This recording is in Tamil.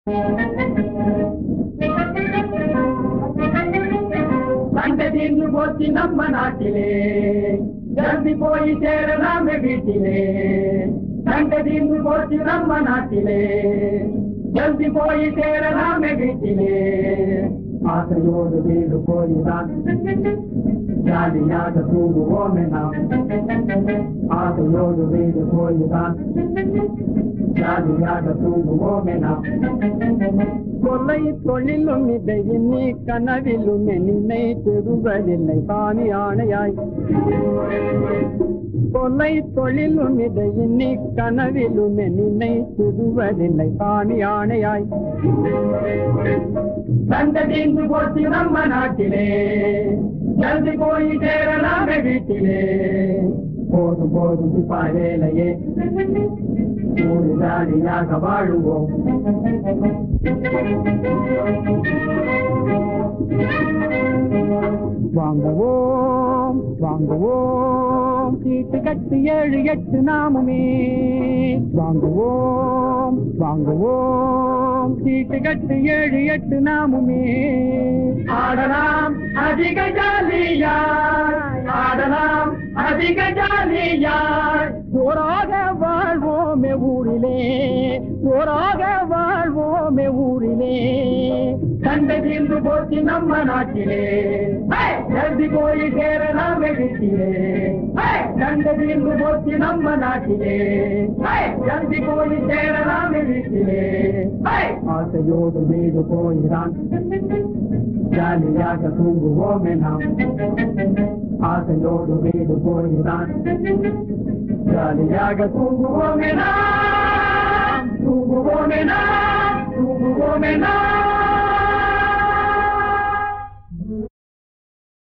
சண்டை தீர்ந்து போச்சு நம்ம நாட்டிலே ஜல்தி போய் சேரலாமே வீட்டிலே சண்டை தீர்ந்து போச்சு நம்ம நாட்டிலே ஜல்தி போய் சேரலாமே வீட்டிலே ஆசையோடு வீடு போய்தான் ஜாலியாக தூங்குவோமே நாம் ஆசையோடு வீடு போய்தான் ஜாலியாக தூங்குவோமே நாம் கொள்ளை தொழிலும் இதை எண்ணி கனவிலும் என்னை திருவதில்லை சாமி ஆணையாய் கொள்ளை தொழிலும் இதை எண்ணி கனவிலும் என்னை திருவதில்லை சாமி ஆணையாய் சந்ததிந்து போச்சு நம்ம நாட்டிலே ஜல்தி போய் சேரலாமே வீட்டிலே போதும் போதும் சிப்பாய் வேலையே ஒரு ஜாலியாக வாழுவோம் வாங்குவோம் வாங்குவோம் சீட்டு கட்டு ஏழு எட்டு நாமுமே வாங்குவோம் வாங்குவோம் சீட்டு கட்டு ஏழு எட்டு நாமுமே ஆடலாம் அதிக ஜாலியாய் ஆடலாம் அதிக ஜாலியாய் போராக வாழ்வோமே ஊரிலே போராக வாழ்வோமே ஊரிலே சண்டை தீர்ந்து போச்சு நம்ம நாட்டிலே ஜல்தி போய் சேரலாமே வீட்டிலே சண்டை தீர்ந்து போச்சு நம்ம நாட்டிலே ஜல்தி போய் சேரலாமே வீட்டிலே ஆசையோடு வீடு போயிறான் ஜாலியாக தூங்குவோமே நாம் ஆசையோடு வீடு போயிறான் ஜாலியாக தூங்குவோமே நாம் தூங்குவோமே நாம்